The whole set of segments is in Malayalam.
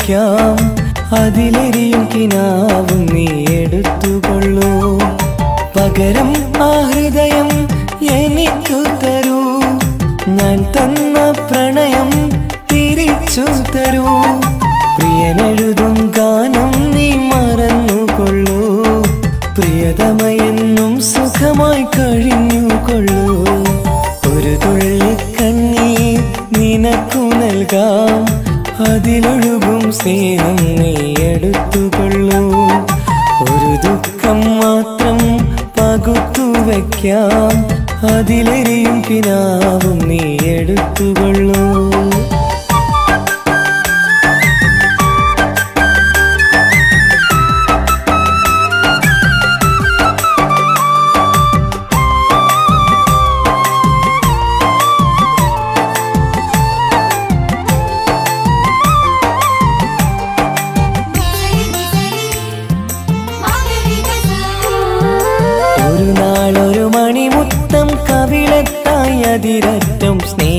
വയ്ക്കാം അതിലെരിയും കിനാവും നീ എടുത്തുകൊള്ളൂ പകരം ആ ഹൃദയം എനിക്കു തരൂ ഞാൻ തന്ന പ്രണയം തിരിച്ചു തരൂ പ്രിയനെഴുതും ഗാനം നീ മറന്നുകൊള്ളൂ പ്രിയതമയെന്നും സുഖമായി കഴിഞ്ഞുകൊള്ളൂ ഒരു തുള്ളി കണ്ണീർ നിനക്കു നൽകാം അതിലൊഴുകും സ്നേഹം നീ എടുത്തുകൊള്ളൂ ഒരു ദുഃഖം മാത്രം പകുത്തു വയ്ക്കാം അതിലെരിയും കിനാവും നീ എടുത്തുകൊള്ളൂ ഒരു നാളൊരു മണിമുത്തം കവിളത്തായി അതിരറ്റം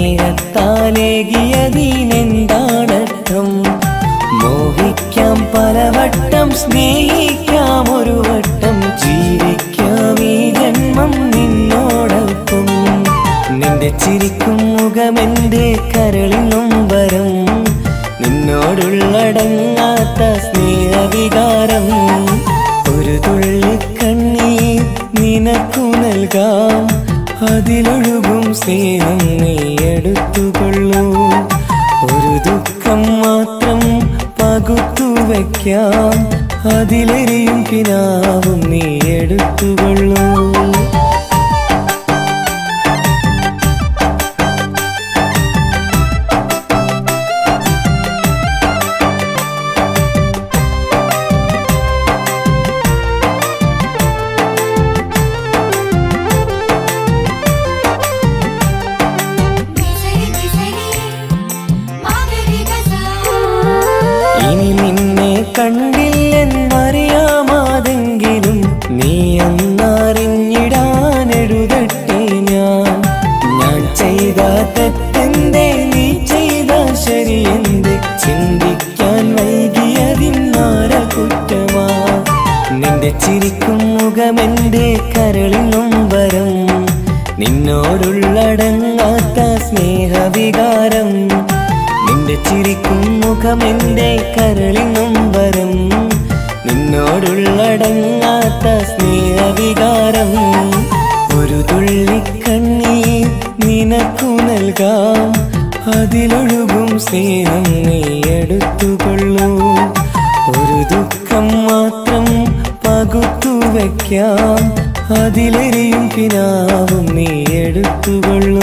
സ്നേഹത്താലേകിയതിനെന്താണർത്ഥം മോഹിക്കാം പലവട്ടം സ്നേഹിക്കാം ഒരു വട്ടം ജീവിക്കാം ഈ ജന്മം നിന്നോടൊപ്പം നിന്റെ ചിരിക്കും മുഖമെന്റെ കരളിനും വരം നിന്നോടുള്ളടങ്ങാത്ത സ്നേഹവികാരം ഒരു തുള്ളി കണ്ണീർ നിനക്കു നൽകാം അതിലൊഴുകും സ്നേഹം നീ എടുത്തുകൊള്ളൂ ഒരു ദുഃഖം മാത്രം പകുത്തു വയ്ക്കാം അതിലെരിയും കിനാവും നീ എടുത്തുകൊള്ളൂ ഇനി നിന്നെ കണ്ടില്ലെന്നറിയാമാതെങ്കിലും നീ എന്നറിഞ്ഞിടാനെഴുതട്ടെ ഞാൻ ഞാൻ ചെയ്ത തെറ്റെന്തേ നീ ചെയ്ത ശരിയെന്തേ ചിന്തിക്കാൻ വൈകിയതിന്നാര കുറ്റമാ നിന്റെ ചിരിക്കും മുഖമെന്റെ കരളിനും വരം നിന്നോടുള്ളടങ്ങാത്ത സ്നേഹവികാരം നിന്റെ ചിരിക്കും മുഖമെന്റെ കരളിനും വരം നിന്നോടുള്ളടങ്ങാത്ത സ്നേഹവികാരം ഒരു തുള്ളി കണ്ണീർ നിനക്കു നൽകാം അതിലൊഴുകും സ്നേഹം നീ എടുത്തുകൊള്ളൂ ഒരു ദുഃഖം മാത്രം പകുത്തു വയ്ക്കാം അതിലെരിയും കിനാവും നീ എടുത്തുകൊള്ളൂ